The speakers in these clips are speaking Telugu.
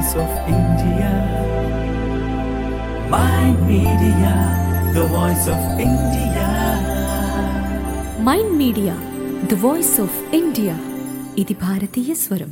voice of India. Mind Media, the voice of India. Mind media the voice of India ఇది భారతీయ స్వరం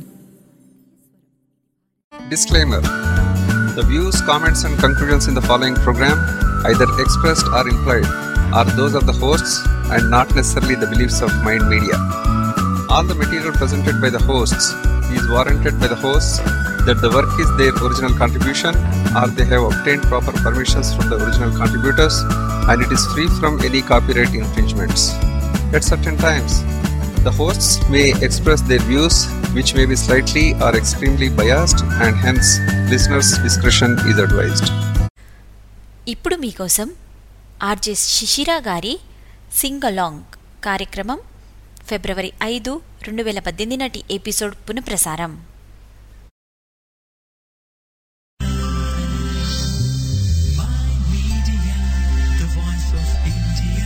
Disclaimer The views, comments, and conclusions in the following program, either expressed or implied, are those of the hosts and not necessarily the beliefs of Mind Media. All the material presented by the hosts is warranted by the hosts that the work is their original contribution or they have obtained proper permissions from the original contributors and it is free from any copyright infringements. At certain times, the hosts may express their views, which may be slightly or extremely biased, and hence listeners' discretion is advised. ఇప్పుడు మీకోసం ఆర్జే శిశిరా గారి సింగ్ అలాంగ్ కార్యక్రమం ఫిబ్రవరి ఐదు రెండు వేల పద్దెనిమిది నాటి ఎపిసోడ్ పునఃప్రసారం The voice of India.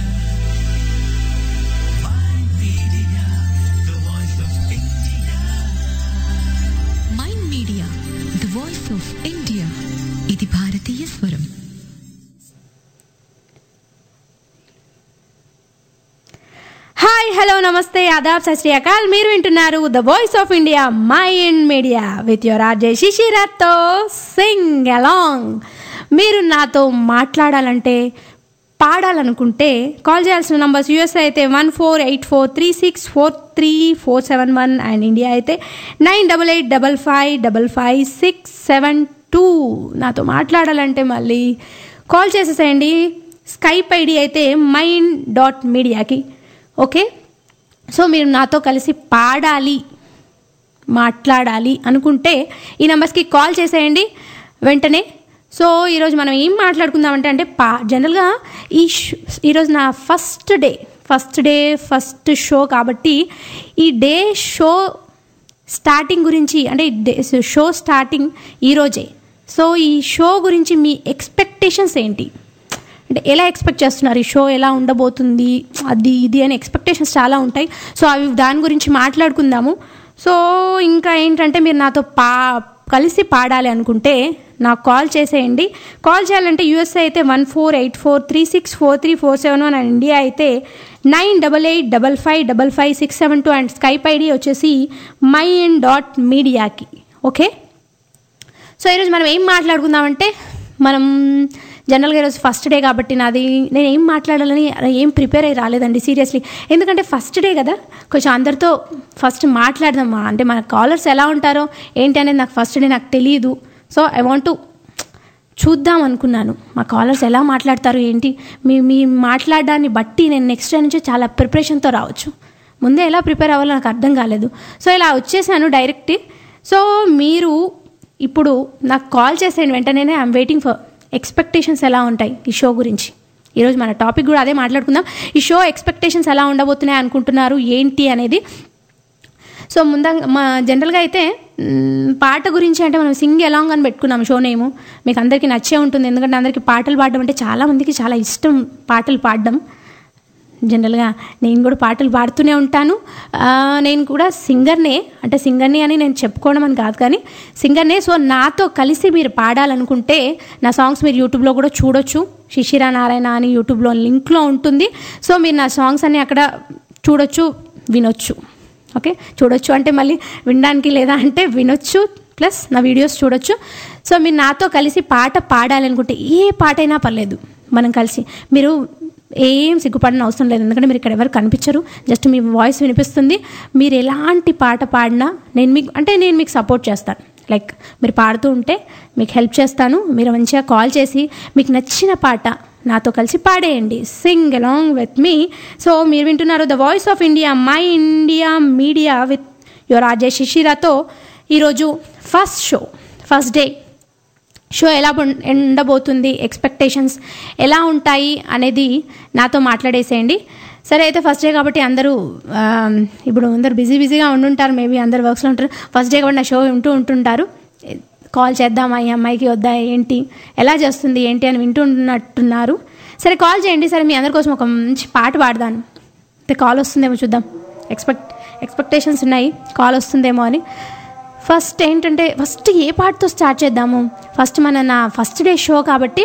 Mind Media, the voice of India. Mind media the voice of India ఇది భారతీయ స్వరం హాయ్ హలో నమస్తే ఆదాబ్ సత్ శ్రీ అకాల్ మీరు వింటున్నారు the voice of India mind media with your RJ శిశిరతో సింగ్ అలాంగ్ మీరు నాతో మాట్లాడాలంటే పాడాలనుకుంటే కాల్ చేయాల్సిన నంబర్స్ యూఎస్ అయితే one four eight four three six four three four seven one and India అయితే nine double eight double five double five six seven two నాతో మాట్లాడాలంటే మళ్ళీ కాల్ చేసేసేయండి స్కైప్ ఐడి అయితే మైండ్ డాట్ మీడియాకి ఓకే సో మీరు నాతో కలిసి పాడాలి మాట్లాడాలి అనుకుంటే ఈ నెంబర్స్కి కాల్ చేసేయండి వెంటనే సో ఈరోజు మనం ఏం మాట్లాడుకుందామంటే అంటే పా జనరల్గా ఈ ష్- ఈరోజు నా first day first day first show కాబట్టి ఈ డే షో స్టార్టింగ్ గురించి అంటే ఈ డే షో స్టార్టింగ్ ఈరోజే సో ఈ షో గురించి మీ ఎక్స్పెక్టేషన్స్ ఏంటి అంటే ఎలా ఎక్స్పెక్ట్ చేస్తున్నారు ఈ షో ఎలా ఉండబోతుంది అది ఇది అని ఎక్స్పెక్టేషన్స్ చాలా ఉంటాయి సో అవి దాని గురించి మాట్లాడుకుందాము సో ఇంకా ఏంటంటే మీరు నాతో పా కలిసి పాడాలి అనుకుంటే నాకు కాల్ చేసేయండి కాల్ చేయాలంటే యూఎస్ఏ అయితే one four eight four three six four three four seven one and India అయితే nine double eight double five double five six seven two and Skype ID వచ్చేసి మై ఇన్ డాట్ మీడియాకి ఓకే సో ఈరోజు మనం ఏం మాట్లాడుకుందామంటే మనం జనరల్గా ఈరోజు ఫస్ట్ డే కాబట్టి నాది నేను ఏం మాట్లాడాలని ఏం ప్రిపేర్ అయ్యి రాలేదండి సీరియస్లీ ఎందుకంటే ఫస్ట్ డే కదా కొంచెం అందరితో ఫస్ట్ మాట్లాడదాం అంటే మన కాలర్స్ ఎలా ఉంటారో ఏంటి అనేది నాకు ఫస్ట్ డే నాకు తెలియదు సో ఐ వాంట్ టు చూద్దాం అనుకున్నాను మా కాలర్స్ ఎలా మాట్లాడతారు ఏంటి మీ మీ మాట్లాడడాన్ని బట్టి నేను నెక్స్ట్ డే నుంచి చాలా ప్రిపరేషన్తో రావచ్చు ముందే ఎలా ప్రిపేర్ అవ్వాలో నాకు అర్థం కాలేదు సో ఇలా వచ్చేసాను డైరెక్ట్ సో మీరు ఇప్పుడు నాకు కాల్ చేసేయండి వెంటనే ఐఎమ్ వెయిటింగ్ ఫర్ ఎక్స్పెక్టేషన్స్ ఎలా ఉంటాయి ఈ షో గురించి ఈరోజు మన టాపిక్ కూడా అదే మాట్లాడుకుందాం ఈ షో ఎక్స్పెక్టేషన్స్ ఎలా ఉండబోతున్నాయి అనుకుంటున్నారు ఏంటి అనేది సో ముందంగా మా జనరల్గా అయితే మ్, పాట గురించి అంటే మనం సింగ్ ఎలాంగ్ అని పెట్టుకున్నాం షో నేము మీకు అందరికీ నచ్చే ఉంటుంది ఎందుకంటే అందరికీ పాటలు పాడడం అంటే చాలా మందికి చాలా ఇష్టం పాటలు పాడడం జనరల్గా నేను కూడా పాటలు పాడుతూనే ఉంటాను ఆ, నేను కూడా సింగర్నే అంటే సింగర్ని అని నేను చెప్పుకోవడం అని కాదు కానీ సింగర్నే సో నాతో కలిసి మీరు పాడాలనుకుంటే నా సాంగ్స్ మీరు యూట్యూబ్లో కూడా చూడొచ్చు శిశిరా నారాయణ అని యూట్యూబ్లో లింక్లో ఉంటుంది సో మీరు నా సాంగ్స్ అన్ని అక్కడ చూడొచ్చు వినొచ్చు ఓకే చూడొచ్చు అంటే మళ్ళీ వినడానికి లేదా అంటే వినొచ్చు ప్లస్ నా వీడియోస్ చూడొచ్చు సో మీరు నాతో కలిసి పాట పాడాలనుకుంటే ఏ పాట అయినా పర్లేదు మనం కలిసి మీరు ఏం సిగ్గుపడిన అవసరం లేదు ఎందుకంటే మీరు ఇక్కడ ఎవరు కనిపించరు జస్ట్ మీ వాయిస్ వినిపిస్తుంది మీరు ఎలాంటి పాట పాడినా నేను మీకు అంటే నేను మీకు సపోర్ట్ చేస్తాను లైక్ మీరు పాడుతూ ఉంటే మీకు హెల్ప్ చేస్తాను మీరు మంచిగా కాల్ చేసి మీకు నచ్చిన పాట నాతో కలిసి పాడేయండి sing along with me so మీరు వింటున్నారు the voice of India my India media with your RJ శిశిరాతో ఈరోజు first show first day show ఎలా ఉం- ఉండబోతుంది ఎక్స్పెక్టేషన్స్ ఎలా ఉంటాయి అనేది నాతో మాట్లాడేసేయండి సరే అయితే ఫస్ట్ డే కాబట్టి అందరూ ఆ, ఇప్పుడు అందరు బిజీ బిజీగా ఉండుంటారు మేబీ అందరు వర్క్స్లో ఉంటారు ఫస్ట్ డే కాబట్టి నా షో వింటూ ఉంటుంటారు కాల్ చేద్దామా ఈ అమ్మాయికి వద్దా ఏంటి ఎలా చేస్తుంది ఏంటి అని వింటున్నట్టున్నారు సరే కాల్ చేయండి సరే మీ అందరి కోసం ఒక మంచి పాట పాడదాను అయితే కాల్ వస్తుందేమో చూద్దాం ఎక్స్పెక్ట్ ఎక్స్పెక్టేషన్స్ ఉన్నాయి కాల్ వస్తుందేమో అని ఫస్ట్ ఏంటంటే ఫస్ట్ ఏ పాటతో స్టార్ట్ చేద్దాము ఫస్ట్ మన నా ఫస్ట్ డే షో కాబట్టి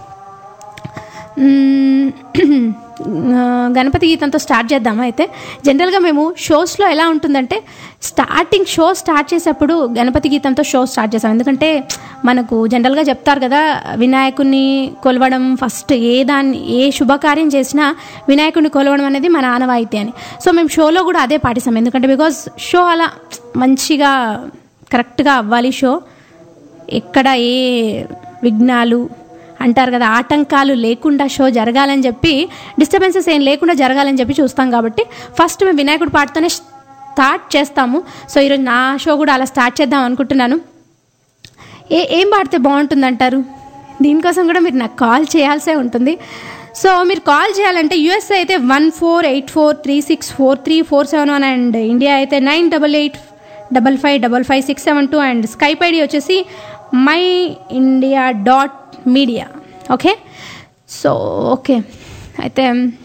మ్మ్, ఆ, గణపతి గీతంతో స్టార్ట్ చేద్దామా అయితే జనరల్గా మేము షోస్లో ఎలా ఉంటుందంటే స్టార్టింగ్ షో స్టార్ట్ చేసేప్పుడు గణపతి గీతంతో షో స్టార్ట్ చేస్తాం ఎందుకంటే మనకు జనరల్గా చెప్తారు కదా వినాయకుడిని కొలవడం ఫస్ట్ ఏ దాన్ని ఏ శుభకార్యం చేసినా వినాయకుడిని కొలవడం అనేది మన ఆనవాయితీ అని సో మేము షోలో కూడా అదే పాటిస్తాం ఎందుకంటే బికాజ్ షో అలా మంచిగా కరెక్ట్గా అవ్వాలి షో ఎక్కడ ఏ విఘ్నాలు అంటారు కదా ఆటంకాలు లేకుండా షో జరగాలని చెప్పి డిస్టర్బెన్సెస్ ఏం లేకుండా జరగాలని చెప్పి చూస్తాం కాబట్టి ఫస్ట్ మేము వినాయకుడి పాటతోనే స్టార్ట్ చేస్తాము సో ఈరోజు నా షో కూడా అలా స్టార్ట్ చేద్దాం అనుకుంటున్నాను ఏ ఏం పాడితే బాగుంటుందంటారు దీనికోసం కూడా మీరు నాకు కాల్ చేయాల్సే ఉంటుంది సో మీరు కాల్ చేయాలంటే యూఎస్ఏ అయితే one four eight four three six four three four seven one and India అయితే nine double eight double five double five six seven two and Skype ID వచ్చేసి my India dot media okay so okay అయితే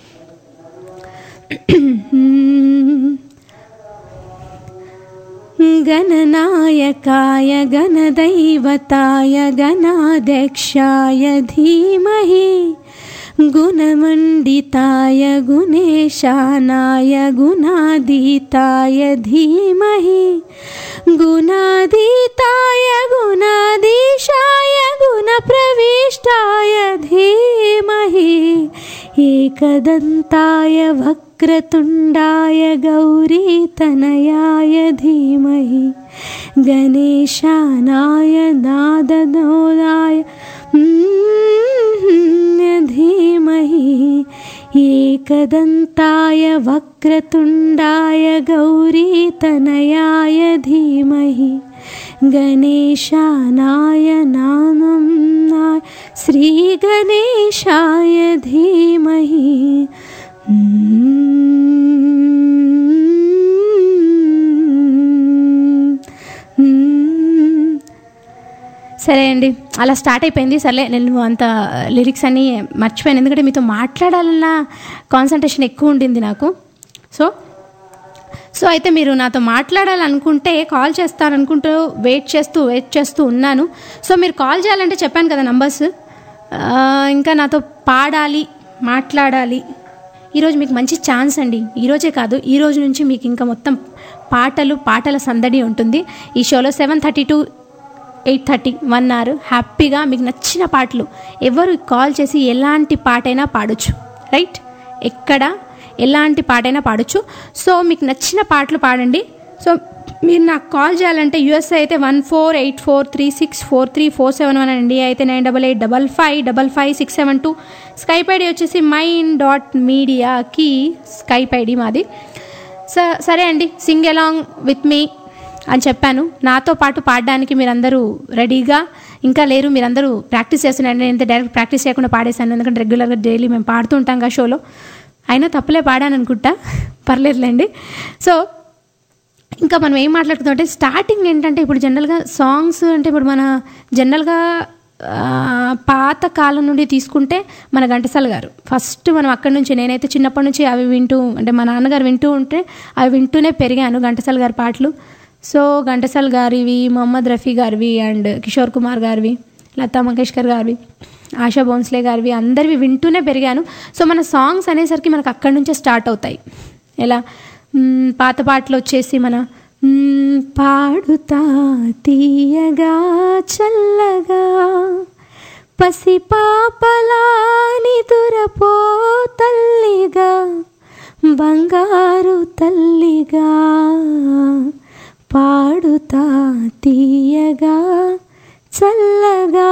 गणनायकाय गणदैवताय गणाध्यक्षाय धीमहि गुणमण्डिताय गुणेशानाय गुणादीताय धीमहि गुणादीताय गुणाधीशाय गुणप्रविष्टाय धीमहि एकदन्ताय वक्रतुण्डाय गौरीतनयाय धीमहि गणेशानाय नादनोदाय धीमहि एकदन्ताय वक्रतुण्डाय गौरीतनयाय धीमहि गणेशानाय नामनाय श्रीगणेशाय धीमहि సరే అండి అలా స్టార్ట్ అయిపోయింది సర్లే నేను అంత లిరిక్స్ అన్నీ మర్చిపోయాను ఎందుకంటే మీతో మాట్లాడాలన్న కాన్సన్ట్రేషన్ ఎక్కువ ఉండింది నాకు సో సో అయితే మీరు నాతో మాట్లాడాలనుకుంటే కాల్ చేస్తారనుకుంటూ వెయిట్ చేస్తూ వెయిట్ చేస్తూ ఉన్నాను సో మీరు కాల్ చేయాలంటే చెప్పాను కదా నంబర్స్ ఇంకా నాతో పాడాలి మాట్లాడాలి ఈరోజు మీకు మంచి ఛాన్స్ అండి ఈరోజే కాదు ఈ రోజు నుంచి మీకు ఇంకా మొత్తం పాటలు పాటల సందడి ఉంటుంది ఈ షోలో seven thirty to eight thirty one hour హ్యాపీగా మీకు నచ్చిన పాటలు ఎవరు కాల్ చేసి ఎలాంటి పాటైనా పాడొచ్చు రైట్ ఎక్కడ ఎలాంటి పాటైనా పాడొచ్చు సో మీకు నచ్చిన పాటలు పాడండి సో మీరు నాకు కాల్ చేయాలంటే యూఎస్ఏ అయితే one four eight four three six four three four seven one అండి అయితే nine double eight double five double five six seven two Skype ID వచ్చేసి మైన్ డాట్ మీడియాకి స్కైప్ ఐడి మాది స- సరే అండి సింగ్ అలాంగ్ విత్ మీ అని చెప్పాను నాతో పాటు పాడడానికి మీరందరూ రెడీగా ఇంకా లేరు మీరందరూ ప్రాక్టీస్ చేస్తున్నారు నేను డైరెక్ట్ ప్రాక్టీస్ చేయకుండా పాడేశాను ఎందుకంటే రెగ్యులర్గా డైలీ మేము పాడుతూ ఉంటాం కదా షోలో అయినా తప్పులే పాడాను అనుకుంటా పర్లేదులేండి సో ఇంకా మనం ఏం మాట్లాడుతున్నాం అంటే స్టార్టింగ్ ఏంటంటే ఇప్పుడు జనరల్గా సాంగ్స్ అంటే ఇప్పుడు మన జనరల్గా ఆ, పాత కాలం నుండి తీసుకుంటే మన ఘంటసాల గారు ఫస్ట్ మనం అక్కడి నుంచి నేనైతే చిన్నప్పటి నుంచి అవి వింటూ అంటే మా నాన్నగారు వింటూ ఉంటే అవి వింటూనే పెరిగాను ఘంటసాల గారి పాటలు సో ఘంటసాల గారివి మొహమ్మద్ రఫీ గారివి అండ్ కిషోర్ కుమార్ గారివి లతా మంగేష్కర్ గారివి ఆశా భోన్స్లే గారివి అందరివి వింటూనే పెరిగాను సో మన సాంగ్స్ అనేసరికి మనకు అక్కడి నుంచే స్టార్ట్ అవుతాయి ఎలా మ్మ్, పాత పాటలు వచ్చేసి మన మ్మ్, పాడుతా తీయగా చల్లగా పసిపాపలాని దురపో తల్లిగా బంగారు తల్లిగా పాడుతా తీయగా చల్లగా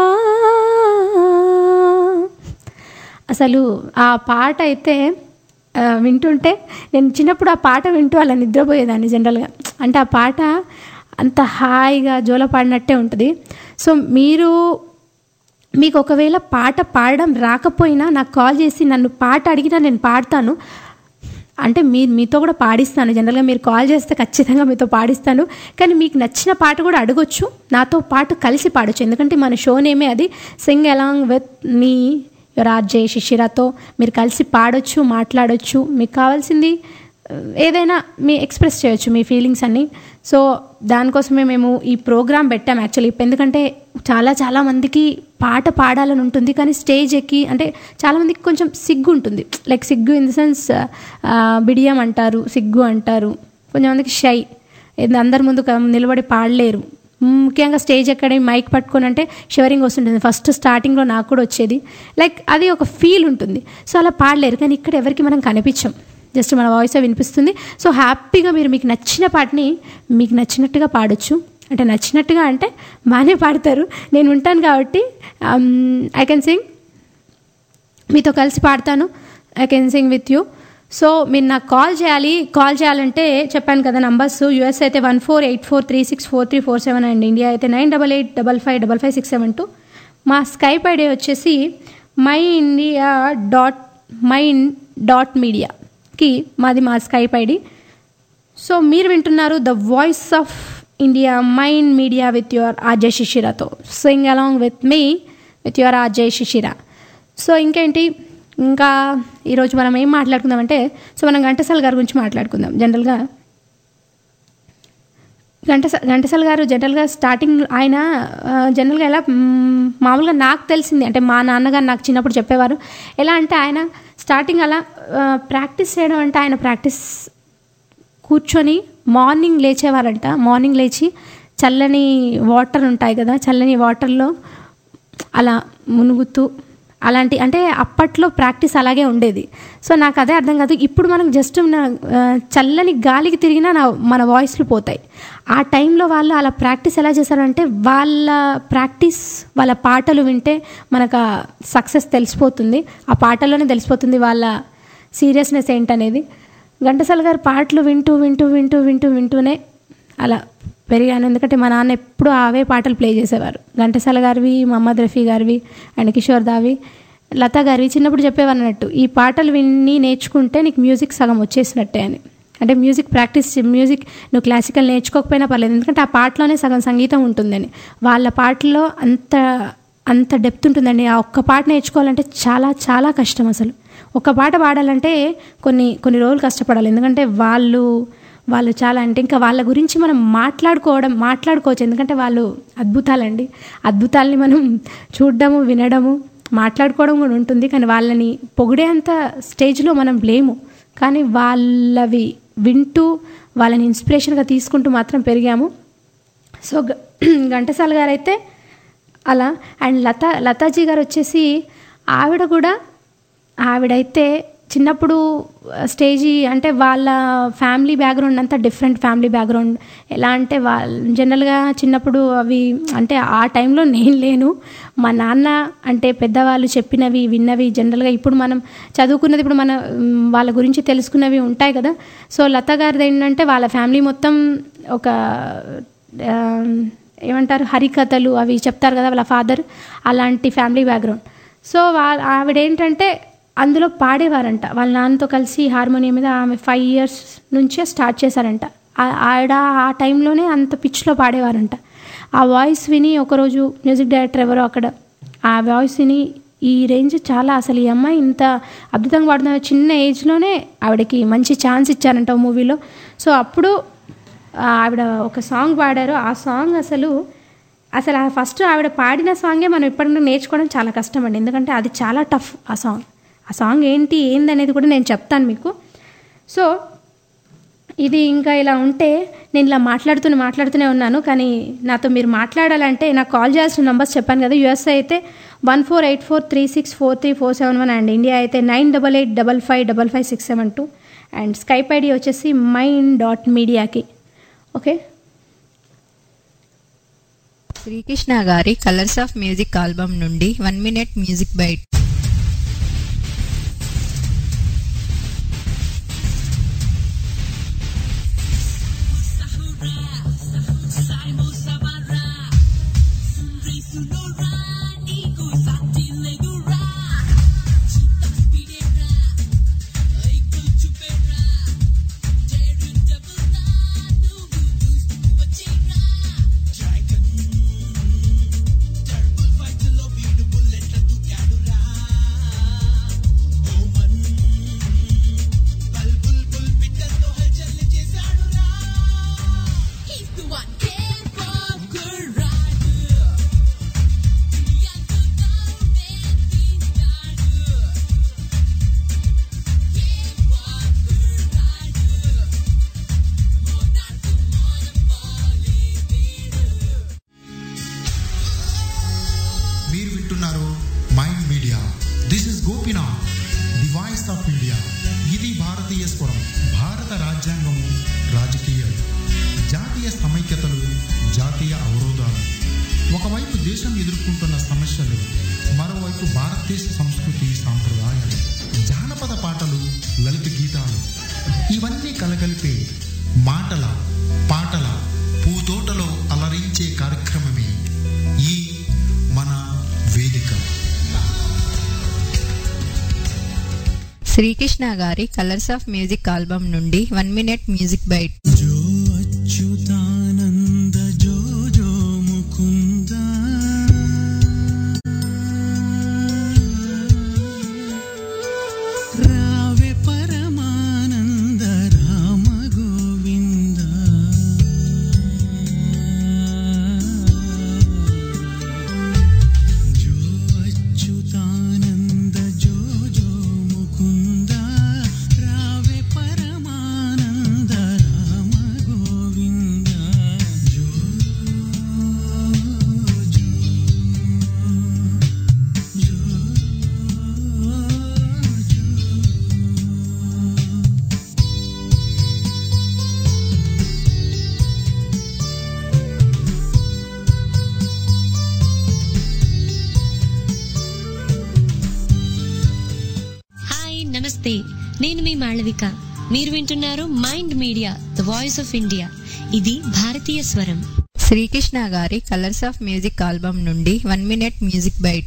అసలు ఆ పాట అయితే ఆ, వింటుంటే నేను చిన్నప్పుడు ఆ పాట వింటూ అలా నిద్రపోయేదాన్ని జనరల్గా అంటే ఆ పాట అంత హాయిగా జోల పాడినట్టే ఉంటుంది సో మీరు మీకు ఒకవేళ పాట పాడడం రాకపోయినా నాకు కాల్ చేసి నన్ను పాట అడిగినా నేను పాడతాను అంటే మీరు మీతో కూడా పాడిస్తాను జనరల్గా మీరు కాల్ చేస్తే ఖచ్చితంగా మీతో పాడిస్తాను కానీ మీకు నచ్చిన పాట కూడా అడగొచ్చు నాతో పాటు కలిసి పాడొచ్చు ఎందుకంటే మన షో నేమే అది sing along with me RJ శిశిరాతో మీరు కలిసి పాడొచ్చు మాట్లాడొచ్చు మీకు కావాల్సింది ఆ, ఏదైనా మీ ఎక్స్ప్రెస్ చేయొచ్చు మీ ఫీలింగ్స్ అన్నీ సో దానికోసమే మేము ఈ ప్రోగ్రామ్ పెట్టాం యాక్చువల్లీ ఎందుకంటే చాలా చాలా మందికి పాట పాడాలని ఉంటుంది కానీ స్టేజ్ ఎక్కి అంటే చాలామందికి కొంచెం సిగ్గు ఉంటుంది లైక్ సిగ్గు ఇన్ ద సెన్స్ బిడియం అంటారు సిగ్గు అంటారు కొంచెంమందికి షై ఏంది అందరి ముందు క- నిలబడి పాడలేరు ముఖ్యంగా స్టేజ్ ఎక్కడ మైక్ పట్టుకొని అంటే షివరింగ్ వస్తుంటుంది ఫస్ట్ స్టార్టింగ్లో నాకు కూడా వచ్చేది లైక్ అది ఒక ఫీల్ ఉంటుంది సో అలా పాడలేరు కానీ ఇక్కడ ఎవరికి మనం కనిపించం జస్ట్ మన వాయిస్ వినిపిస్తుంది సో హ్యాపీగా మీరు మీకు నచ్చిన పాటని మీకు నచ్చినట్టుగా పాడొచ్చు అంటే నచ్చినట్టుగా అంటే బాగానే పాడతారు నేను ఉంటాను కాబట్టి ఐ కెన్ సింగ్ మీతో కలిసి పాడతాను I can sing with you so మీరు నాకు కాల్ చేయాలి కాల్ చేయాలంటే చెప్పాను కదా నంబర్స్ యూఎస్ అయితే one four eight four three six four three four seven and India అయితే nine double eight double five double five six seven two మా స్కైప్ ఐడి వచ్చేసి my India dot mind dot మీడియాకి మాది మా స్కైప్ ఐడి సో మీరు వింటున్నారు the voice of India mind media with your RJ శిశిరతో sing along with me with your RJ Shishira so ఇంకేంటి ఇంకా ఈరోజు మనం ఏం మాట్లాడుకుందామంటే సో మనం ఘంటసాల గారి గురించి మాట్లాడుకుందాం జనరల్గా ఘంటస ఘంటసాల గారు జనరల్గా స్టార్టింగ్ ఆయన ఆ, జనరల్గా ఎలా మ్, మామూలుగా నాకు తెలిసింది అంటే మా నాన్నగారు నాకు చిన్నప్పుడు చెప్పేవారు ఎలా అంటే ఆయన స్టార్టింగ్ అలా ఆ, ప్రాక్టీస్ చేయడం అంటే ఆయన ప్రాక్టీస్ కూర్చొని మార్నింగ్ లేచేవారంట మార్నింగ్ లేచి చల్లని వాటర్ ఉంటాయి కదా చల్లని వాటర్లో అలా మునుగుతూ అలాంటి అంటే అప్పట్లో ప్రాక్టీస్ అలాగే ఉండేది సో నాకు అదే అర్థం కాదు ఇప్పుడు మనం జస్ట్ నా- ఆ, చల్లని గాలికి తిరిగినా నా మన వాయిస్లు పోతాయి ఆ టైంలో వాళ్ళు అలా ప్రాక్టీస్ ఎలా చేశారంటే వాళ్ళ ప్రాక్టీస్ వాళ్ళ పాటలు వింటే మనకు సక్సెస్ తెలిసిపోతుంది ఆ పాటల్లోనే తెలిసిపోతుంది వాళ్ళ సీరియస్నెస్ ఏంటనేది ఘంటసాల గారు పాటలు వింటూ వింటూ వింటూ వింటూ వింటూనే అలా పెరిగాను ఎందుకంటే మా నాన్న ఎప్పుడూ అవే పాటలు ప్లే చేసేవారు ఘంటసాల గారివి మహమ్మద్ రఫీ గారివి అండ్ కిషోర్ దావి లతా గారివి చిన్నప్పుడు చెప్పేవారు అన్నట్టు ఈ పాటలు విని నేర్చుకుంటే నీకు మ్యూజిక్ సగం వచ్చేసినట్టే అని అంటే మ్యూజిక్ ప్రాక్టీస్ మ్యూజిక్ నువ్వు క్లాసికల్ నేర్చుకోకపోయినా పర్లేదు ఎందుకంటే ఆ పాటలోనే సగం సంగీతం ఉంటుందని వాళ్ళ పాటల్లో అంత అంత డెప్త్ ఉంటుందండి ఆ ఒక్క పాట నేర్చుకోవాలంటే చాలా చాలా కష్టం అసలు ఒక పాట పాడాలంటే కొన్ని కొన్ని రోజులు కష్టపడాలి ఎందుకంటే వాళ్ళు వాళ్ళు చాలా అంటే ఇంకా వాళ్ళ గురించి మనం మాట్లాడుకోవడం మాట్లాడుకోవచ్చు ఎందుకంటే వాళ్ళు అద్భుతాలండి అద్భుతాలని మనం చూడడము వినడము మాట్లాడుకోవడం కూడా ఉంటుంది కానీ వాళ్ళని పొగిడే అంత స్టేజ్లో మనం లేము కానీ వాళ్ళవి వింటూ వాళ్ళని ఇన్స్పిరేషన్గా తీసుకుంటూ మాత్రం పెరిగాము సో గ- ఘంటసాల గారు అయితే అలా అండ్ లతా లతాజీ గారు వచ్చేసి ఆవిడ కూడా ఆవిడైతే చిన్నప్పుడు స్టేజీ అంటే వాళ్ళ ఫ్యామిలీ బ్యాక్గ్రౌండ్ అంతా డిఫరెంట్ ఫ్యామిలీ బ్యాక్గ్రౌండ్ ఎలా అంటే వాళ్ళ జనరల్గా చిన్నప్పుడు అవి అంటే ఆ టైంలో నేను లేను మా నాన్న అంటే పెద్దవాళ్ళు చెప్పినవి విన్నవి జనరల్గా ఇప్పుడు మనం చదువుకున్నది ఇప్పుడు మన మ్, వాళ్ళ గురించి తెలుసుకున్నవి ఉంటాయి కదా సో లత గారిది ఏంటంటే వాళ్ళ ఫ్యామిలీ మొత్తం ఒక ఆ, ఏమంటారు హరికథలు అవి చెప్తారు కదా వాళ్ళ ఫాదర్ అలాంటి ఫ్యామిలీ బ్యాక్గ్రౌండ్ సో వాళ్ళ ఆవిడ ఏంటంటే అందులో పాడేవారంట వాళ్ళ నాన్నతో కలిసి హార్మోనియం మీద ఆమె ఫైవ్ ఇయర్స్ నుంచే స్టార్ట్ చేశారంట ఆ- ఆవిడ ఆ టైంలోనే అంత పిచ్లో పాడేవారంట ఆ వాయిస్ విని ఒకరోజు మ్యూజిక్ డైరెక్టర్ ఎవరో అక్కడ ఆ వాయిస్ విని ఈ రేంజ్ చాలా అసలు ఈ అమ్మాయి ఇంత అద్భుతంగా పాడుతున్న చిన్న ఏజ్లోనే ఆవిడకి మంచి ఛాన్స్ ఇచ్చారంట మూవీలో సో అప్పుడు ఆ, ఆవిడ ఒక సాంగ్ పాడారు ఆ సాంగ్ అసలు అసలు ఆ ఫస్ట్ ఆవిడ పాడిన సాంగే మనం ఇప్పటికీ నేర్చుకోవడం చాలా కష్టం అండి ఎందుకంటే అది చాలా టఫ్ ఆ సాంగ్ ఆ సాంగ్ ఏంటి ఏందనేది కూడా నేను చెప్తాను మీకు సో ఇది ఇంకా ఇలా ఉంటే నేను ఇలా మాట్లాడుతూనే మాట్లాడుతూనే ఉన్నాను కానీ నాతో మీరు మాట్లాడాలంటే నాకు కాల్ చేయాల్సిన నెంబర్స్ చెప్పాను కదా యూఎస్ఏ అయితే one four eight four three six four three four seven one and India అయితే nine double eight double five double five six seven two and Skype ID వచ్చేసి మైన్ డాట్ మీడియాకి ఓకే శ్రీకృష్ణ గారి కలర్స్ ఆఫ్ మ్యూజిక్ ఆల్బమ్ నుండి one minute music bite Dragon, turbo fight lo వీడు బుల్లెట్ల దూకాడురా మీరు వింటున్నారు mind media this is Gopinath the voice of India ఇది భారతీయ స్వరం భారత రాజ్యాంగము రాజకీయాలు జాతీయ సమైక్యతలు జాతీయ అవరోధాలు ఒకవైపు దేశం ఎదుర్కొంటున్న సమస్యలు మరోవైపు భారతదేశ సంస్కృతి సాంప్రదాయాలు జానపద పాటలు లలిత గీతాలు ఇవన్నీ కలగలిపే మాటల పాటల పూతోటలో అలరించే కార్యక్రమమే ఈ మన వేదిక శ్రీకృష్ణ గారి కలర్స్ ఆఫ్ మ్యూజిక్ ఆల్బమ్ నుండి వన్ మినిట్ మ్యూజిక్ బైట్ जो अच्युतानन्द जो जो मुकुन्द रावे परमानन्द राम गोविन्द जो अच्युतानन्द जो जो मुकुन्द रावे परमानन्द राम गोविन्द जो जो जो जो హాయ్ నమస్తే నేను మీ మాళవిక మీరు వింటున్నారు mind media the voice of India ఇది భారతీయ స్వరం శ్రీకృష్ణ గారి కలర్స్ ఆఫ్ మ్యూజిక్ ఆల్బమ్ నుండి వన్ మినిట్ మ్యూజిక్ బైట్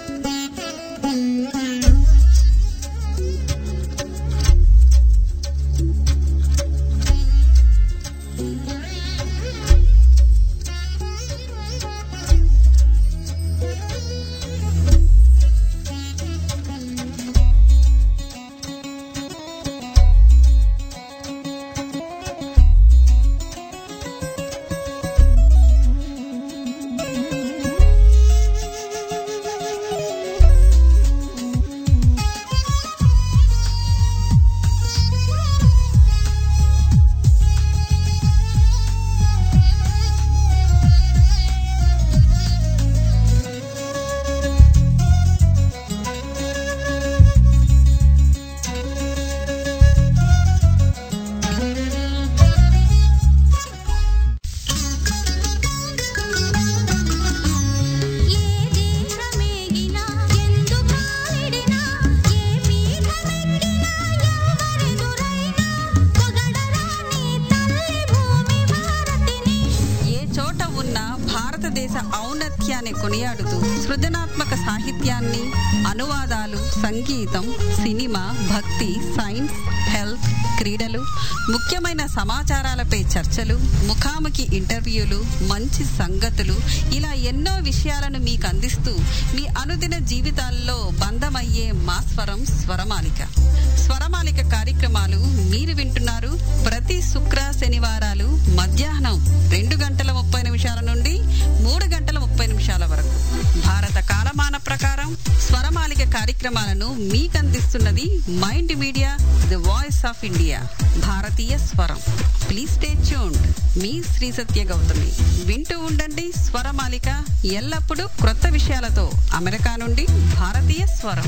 ఏ చోట ఉన్నా భారతదేశ ఔన్నత్యాన్ని కొనియాడుతూ సృజనాత్మక సాహిత్యాన్ని అనువాదాలు సంగీతం సినిమా భక్తి సైన్స్ హెల్త్ క్రీడలు ముఖ్యమైన సమాచారాలపై చర్చలు ముఖాముఖి ఇంటర్వ్యూలు మంచి సంగతులు ఇలా ఎన్నో విషయాలను మీకు అందిస్తూ మీ అనుదిన జీవితాల్లో బంధమయ్యే మా స్వరం స్వరమాలిక స్వరమాలిక కార్యక్రమాలు మీరు వింటున్నారు ప్రతి శుక్ర శనివారాలు మధ్యాహ్నం రెండు గంటల ముప్పై నిమిషాల నుండి మూడు గంటల ముప్పై నిమిషాల వరకు భారత కాలమాన ప్రకారం స్వరమాలిక కార్యక్రమాలను మీకు అందిస్తున్నది mind media the voice of India భారతీయ స్వరం ప్లీజ్ స్టే ట్యూన్డ్ మీ శ్రీ సత్య గౌతమి వింటూ ఉండండి స్వరమాలిక ఎల్లప్పుడూ క్రొత్త విషయాలతో అమెరికా నుండి భారతీయ స్వరం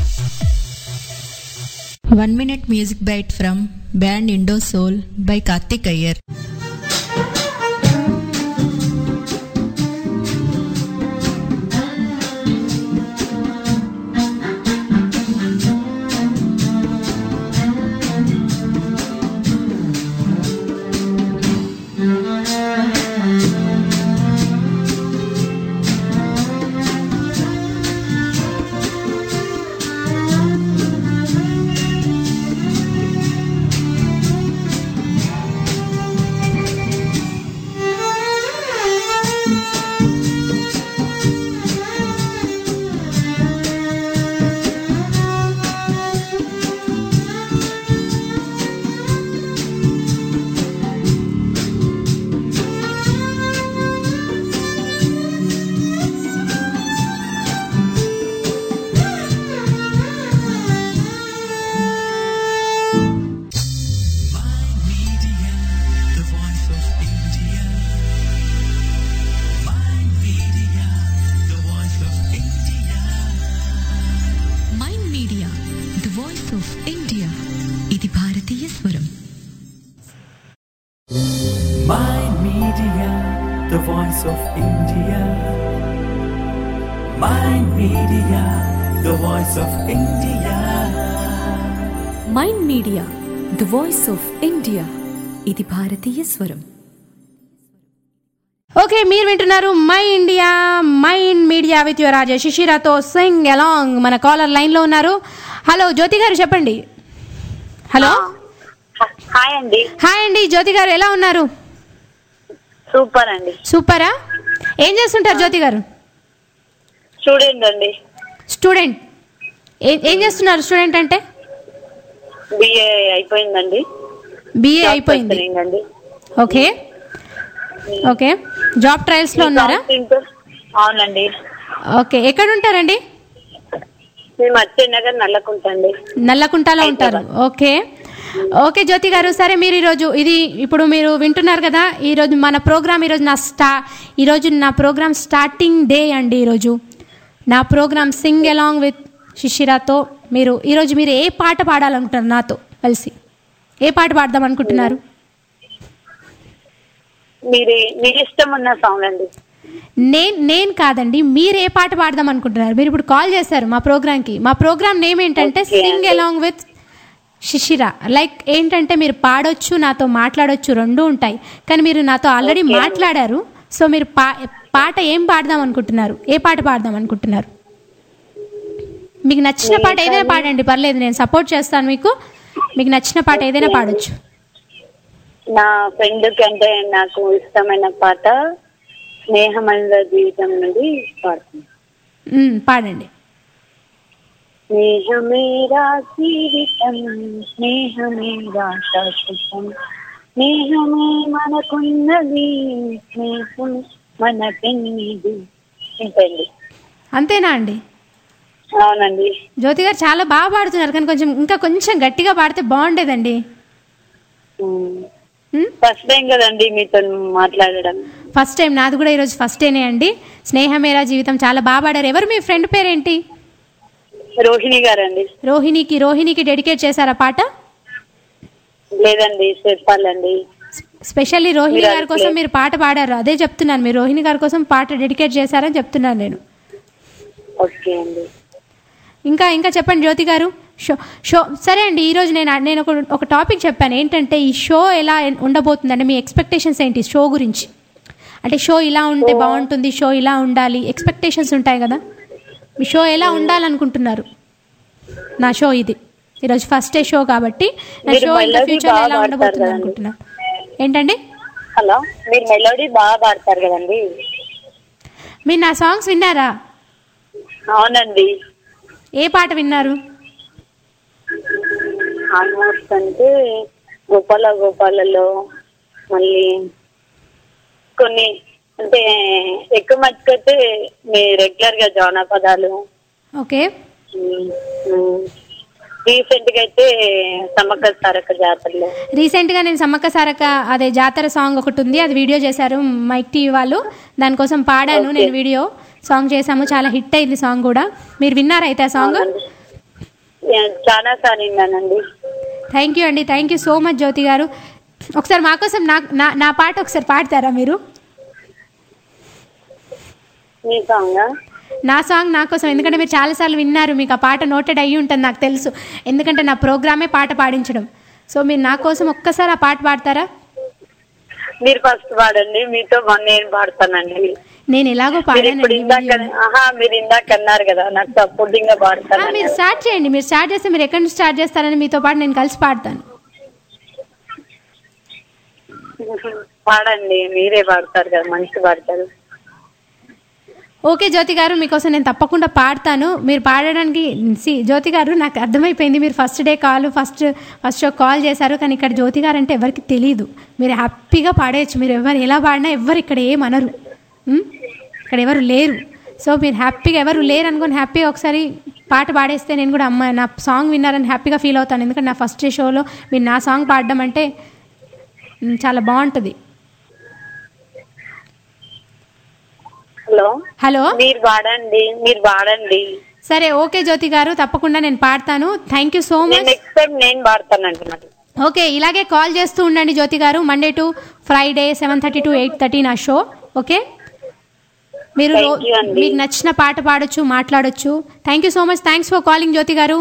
one minute music bite from band Indo Soul by Karthik Iyer Thank Media, the voice of India. Mind media the voice of India ఇది భారతీయ స్వరం ఓకే మీరు వింటున్నారు my India mind media with your RJ శిశిరాతో సింగ్ అలాంగ్ మన కాలర్ లైన్లో ఉన్నారు హలో జ్యోతి గారు చెప్పండి హలో హాయ్ అండి హాయ్ అండి జ్యోతి గారు ఎలా ఉన్నారు సూపర్ అండి సూపరా ఏం చేస్తుంటారు జ్యోతి గారు స్టూడెంట్ అండి స్టూడెంట్ ఏ- ఏం చేస్తున్నారు స్టూడెంట్ అంటే బిఏ అయిపోయిందండి బిఏ అయిపోయింది అండి ఓకే ఓకే జాబ్ ట్రయల్స్ లో ఉన్నారా అవునండి ఓకే ఎక్కడ ఉంటారండి మేము అచ్చెన్నగర్ నల్లకుంటండి నల్లకుంటలో ఉంటారు ఓకే ఓకే జ్యోతి గారు సరే మీరు ఈరోజు ఇది ఇప్పుడు మీరు వింటున్నారు కదా ఈరోజు మన ప్రోగ్రామ్ ఈరోజు నా స్టా ఈరోజు నా ప్రోగ్రామ్ స్టార్టింగ్ డే అండి ఈరోజు నా ప్రోగ్రామ్ సింగ్ అలాంగ్ విత్ శిశిరాతో మీరు ఈరోజు మీరు ఏ పాట పాడాలనుకుంటున్నారు నాతో కలిసి ఏ పాట పాడదాం అనుకుంటున్నారు మీరు మీకు ఇష్టం ఉన్న సాంగ్ అండి నేను నేను కాదండి మీరు ఏ పాట పాడదాం అనుకుంటున్నారు మీరు ఇప్పుడు కాల్ చేశారు మా ప్రోగ్రామ్కి మా ప్రోగ్రామ్ నేమ్ ఏంటంటే Okay సింగ్ అండి. అలాంగ్ విత్ శిశిర లైక్ ఏంటంటే మీరు పాడొచ్చు నాతో మాట్లాడొచ్చు రెండు ఉంటాయి కానీ మీరు నాతో ఆల్రెడీ Okay అండి. మాట్లాడారు సో మీరు పా పాట ఏం పాడదాం అనుకుంటున్నారు ఏ పాట పాడదాం అనుకుంటున్నారు మీకు నచ్చిన పాట ఏదైనా పాడండి పర్లేదు నేను సపోర్ట్ చేస్తాను మీకు మీకు నచ్చిన పాట ఏదైనా పాడొచ్చు నా ఫ్రెండ్ కంటే నాకు ఇష్టమైన పాట స్నేహమైన జీవితం నుండి పాడుతుంది మ్, పాడండి స్నేహమేరా జీవితం స్నేహమేరా శాశ్వతం స్నేహమే మనకున్నది స్నేహం మనకెన్నిది ఇంతండి అంతేనా అండి అవునండి జ్యోతి గారు చాలా బాగా పాడుతున్నారు కానీ కొంచెం ఇంకా కొంచెం గట్టిగా పాడితే బాగుండేదండి ఫస్ట్ టైం కదండి మీతో మాట్లాడడం ఫస్ట్ టైం నాది కూడా ఈరోజు ఫస్ట్ డేనే అండి స్నేహమేరా జీవితం చాలా బాగా పాడారు ఎవరు మీ ఫ్రెండ్ పేరేంటి రోహిణి గారండి రోహిణికి రోహిణికి డెడికేట్ చేశారా పాట లేదండి చెప్పాలండి స్పెషల్లీ రోహిణి మీరు గారి కోసం అడగలేదు. మీరు పాట పాడారు అదే చెప్తున్నాను మీరు రోహిణి గారి కోసం పాట డెడికేట్ చేశారని చెప్తున్నాను నేను ఓకే అండి ఇంకా ఇంకా చెప్పండి జ్యోతి గారు షో షో సరే అండి ఈరోజు నేను నేను ఒక ఒక టాపిక్ చెప్పాను ఏంటంటే ఈ షో ఎలా ఉండబోతుందంటే మీ ఎక్స్పెక్టేషన్స్ ఏంటి షో గురించి అంటే షో ఇలా ఉంటే బాగుంటుంది షో ఇలా ఉండాలి ఎక్స్పెక్టేషన్స్ ఉంటాయి కదా మీ షో ఎలా ఉండాలనుకుంటున్నారు నా షో ఇది ఈరోజు ఫస్ట్ డే షో కాబట్టి నా మీరు షో ఇంకా melody ఫ్యూచర్ బాగా ఎలా పాడతారు ఉండబోతుంది కదండి. అనుకుంటున్నా ఏంటండి హలో మీరు మెలోడీ బాగా పాడతారు కదండి మీరు నా సాంగ్స్ విన్నారా అవునండి ఏ పాట విన్నారు ఆల్మోస్ట్ అంటే గోపాల గోపాలలో మళ్ళీ కొన్ని అంటే ఎక్కువ మట్టుకైతే మీ రెగ్యులర్ గా జానపదాలు ఓకే రీసెంట్ గా అయితే సమ్మక్క సారక్క జాతరలో రీసెంట్గా నేను సమ్మక్క సారక్క అదే జాతర సాంగ్ ఒకటి ఉంది అది వీడియో చేశారు మైక్ టీవీ వాళ్ళు దానికోసం పాడాను Okay. నేను వీడియో సాంగ్ చేశాము చాలా హిట్ అయింది సాంగ్ కూడా మీరు విన్నారా అయితే ఆ సాంగ్ చాలా సార్లు విన్నానండి థ్యాంక్ యూ అండి thank you so much Jyothi గారు ఒకసారి మా కోసం నా నా నా పాట ఒకసారి పాడతారా మీరు మీ సాంగ్ నా సాంగ్ నా కోసం ఎందుకంటే మీరు చాలాసార్లు విన్నారు మీకు ఆ పాట నోటెడ్ అయ్యి ఉంటుంది నాకు తెలుసు ఎందుకంటే నా ప్రోగ్రామే పాట పాడించడం సో మీరు నా కోసం ఒక్కసారి ఆ పాట పాడతారా మీరు ఫస్ట్ పాడండి మీతో మొన్న నేను పాడతానండి నేను ఎలాగో మీరు ఇప్పుడు పాడానండి ఇందాక వీడియోలో. ఆహా మీరు ఇందాక అన్నారు కదా నాకు సపోర్టింగ్ గా ఆ, పాడతాను మీరు స్టార్ట్ చేయండి మీరు స్టార్ట్ చేస్తే మీరు ఎక్కడి నుంచి స్టార్ట్ చేస్తారని మీతో పాటు నేను కలిసి పాడతాను పాడండి మీరే పాడతారు కదా మంచి పాడతారు ఓకే జ్యోతి గారు మీకోసం నేను తప్పకుండా పాడతాను మీరు పాడడానికి సి జ్యోతి గారు నాకు అర్థమైపోయింది మీరు first day call first first call చేశారు కానీ ఇక్కడ జ్యోతి గారు అంటే ఎవరికి తెలియదు మీరు హ్యాపీగా పాడేయచ్చు మీరు ఎవరు ఎలా పాడినా ఎవరు ఇక్కడ ఏమనరు ఉమ్? ఇక్కడ ఎవరు లేరు సో మీరు హ్యాపీగా ఎవరు లేరు అనుకొని హ్యాపీగా ఒకసారి పాట పాడేస్తే నేను కూడా అమ్మ నా సాంగ్ విన్నారని హ్యాపీగా ఫీల్ అవుతాను ఎందుకంటే నా ఫస్ట్ డే షోలో మీరు నా సాంగ్ పాడడం అంటే ఉమ్, చాలా బాగుంటుంది హలో హలో మీరు పాడండి మీరు పాడండి సరే ఓకే జ్యోతి గారు తప్పకుండా నేను పాడతాను థ్యాంక్ యూ సో నేను మచ్ నెక్స్ట్ టైం నేను పాడతానండి మరి ఓకే ఇలాగే కాల్ చేస్తూ ఉండండి జ్యోతి గారు Monday to Friday seven thirty to eight thirty నా షో ఓకే మీరు రో- Thank you అండి. మీకు నచ్చిన పాట పాడొచ్చు మాట్లాడొచ్చు thank you so much thanks for calling Jyothi గారు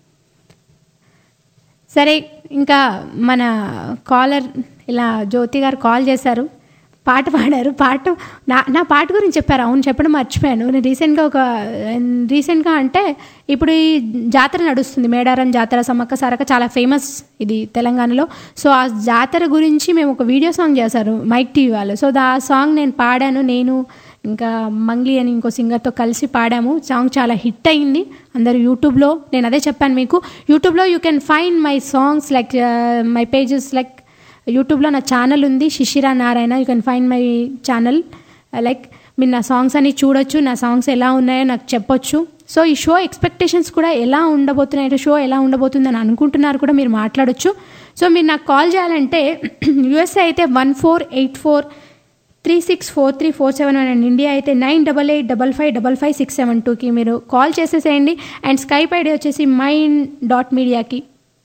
సరే ఇంకా మన కాలర్ ఇలా జ్యోతి గారు కాల్ చేశారు పాట పాడారు పాట నా నా పాట గురించి చెప్పారు అవును చెప్పడం మర్చిపోయాను నేను రీసెంట్గా ఒక రీసెంట్గా అంటే ఇప్పుడు ఈ జాతర నడుస్తుంది మేడారం జాతర సమ్మక్క సారక్క చాలా ఫేమస్ ఇది తెలంగాణలో సో ఆ జాతర గురించి మేము ఒక వీడియో సాంగ్ చేశారు మైక్ టీవీ వాళ్ళు సో దా సాంగ్ నేను పాడాను నేను ఇంకా మంగ్లీ అని ఇంకో సింగర్తో కలిసి పాడాము సాంగ్ చాలా హిట్ అయింది అందరు యూట్యూబ్లో నేను అదే చెప్పాను మీకు యూట్యూబ్లో you can find my songs like my pages like యూట్యూబ్లో నా ఛానల్ ఉంది Shishira Narayana you can find my channel like మీరు నా సాంగ్స్ అన్ని చూడొచ్చు నా సాంగ్స్ ఎలా ఉన్నాయో నాకు చెప్పొచ్చు సో ఈ షో ఎక్స్పెక్టేషన్స్ కూడా ఎలా ఉండబోతున్నాయి షో ఎలా ఉండబోతుందని అనుకుంటున్నారు కూడా మీరు మాట్లాడొచ్చు సో మీరు నాకు కాల్ చేయాలంటే యూఎస్ఏ అయితే one four eight four three six four three four seven one and India అయితే nine double eight double five double five six seven టూకి మీరు కాల్ చేసేసేయండి అండ్ స్కైప్ ఐడి వచ్చేసి మైన్ డాట్ మీడియాకి